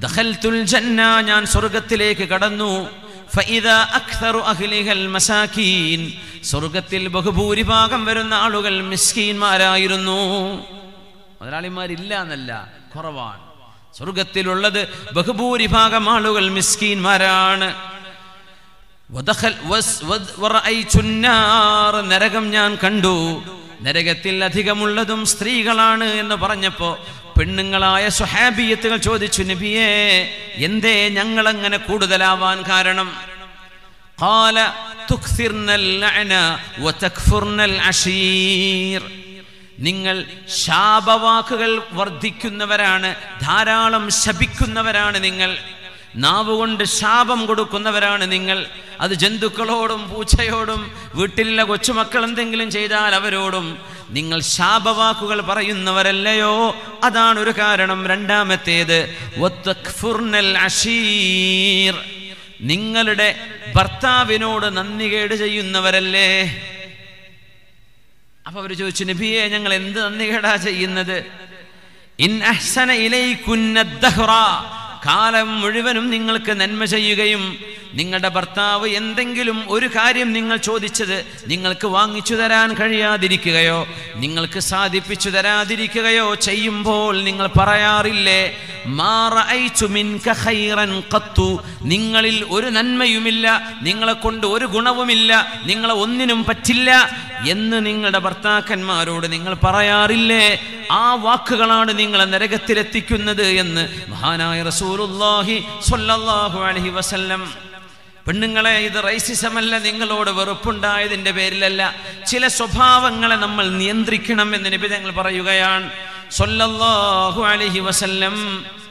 ദഖൽതുൽ ജന്ന ഞാൻ സ്വർഗത്തിലേക്ക് കടന്നു ഫഇദാ അക്തറു അഹ്ലിഹൽ മസാകീൻ സ്വർഗത്തിൽ ബഹുഭൂരിഭാഗം വരുന്ന ആളുകൾ മിസ്കീന്മാരായിരുന്നു മുതലാളിമാരില്ല എന്നല്ല കുറവാണ് സ്വർഗത്തിലുള്ളത് ബഹുഭൂരിഭാഗം ആളുകൾ മിസ്കീന്മാരാണ് വദഖൽ വസ് വദ് വറഅയ്തുന്നാർ നരകം ഞാൻ കണ്ടു നരകത്തിൽ അധികമുള്ളതും സ്ത്രീകളാണ് എന്ന് പറഞ്ഞപ്പോ പെണ്ണുങ്ങളായ സുഹാബിയത്തുകൾ ചോദിച്ചു നബിയേ എന്തേ ഞങ്ങൾ അങ്ങനെ കൂടുതലാവാൻ കാരണം قال تكثرن اللعن وتكفرن العشير നിങ്ങൾ ശാപവാക്കുകൾ വർദ്ധിക്കുന്നവരാണ് ധാരാളം ശപിക്കുന്നവരാണ് നിങ്ങൾ നാവ് കൊണ്ട് ശാപം കൊടുക്കുന്നവരാണ് നിങ്ങൾ അത് ജന്തുക്കളോടും പൂച്ചയോടും വീട്ടിലുള്ള കൊച്ചുമക്കൾ എന്തെങ്കിലും ചെയ്താൽ അവരോടും നിങ്ങൾ ശാപവാക്കുകൾ പറയുന്നവരല്ലയോ അതാണ് ഒരു കാരണം രണ്ടാമത്തേത് വത്തക്ഫുർനൽ അഷീർ നിങ്ങളുടെ ഭർത്താവിനോട് നന്ദികേട് ചെയ്യുന്നവരല്ലേ അപ്പൊ അവർ ചോദിച്ചു നബിയെ ഞങ്ങൾ എന്ത് നന്ദികേടാ ചെയ്യുന്നത് ഇൻ അഹ്സന ഇലൈക്കുന്ന ദഹ്റ കാലം മുഴുവനും നിങ്ങൾക്ക് നന്മ ചെയ്യുകയും നിങ്ങളുടെ ഭർത്താവ് എന്തെങ്കിലും ഒരു കാര്യം നിങ്ങൾ ചോദിച്ചത് നിങ്ങൾക്ക് വാങ്ങിച്ചു തരാൻ കഴിയാതിരിക്കുകയോ നിങ്ങൾക്ക് സാധിപ്പിച്ചു തരാതിരിക്കുകയോ ചെയ്യുമ്പോൾ നിങ്ങൾ പറയാറില്ലേ മാ റഅയ്തു മിൻക ഖൈറൻ ഖത്തു നിങ്ങളിൽ ഒരു നന്മയുമില്ല നിങ്ങളെ കൊണ്ട് ഒരു ഗുണവുമില്ല നിങ്ങളെ ഒന്നിനും പറ്റില്ല എന്ന് നിങ്ങളുടെ ഭർത്താക്കന്മാരോട് നിങ്ങൾ പറയാറില്ലേ ആ വാക്കുകളാണ് നിങ്ങളെ നരകത്തിലെത്തിക്കുന്നത് എന്ന് മഹാനായ റസൂലുള്ളാഹി സ്വല്ലല്ലാഹു അലൈഹി വസല്ലം പെണ്ണുങ്ങളെ ഇത് റൈസിസമല്ല നിങ്ങളോട് വെറുപ്പുണ്ടായതിൻ്റെ പേരിലല്ല ചില സ്വഭാവങ്ങളെ നമ്മൾ നിയന്ത്രിക്കണം എന്ന് നബി ഞങ്ങൾ പറയുകയാണ് സ്വല്ലല്ലാഹു അലൈഹി വസല്ലം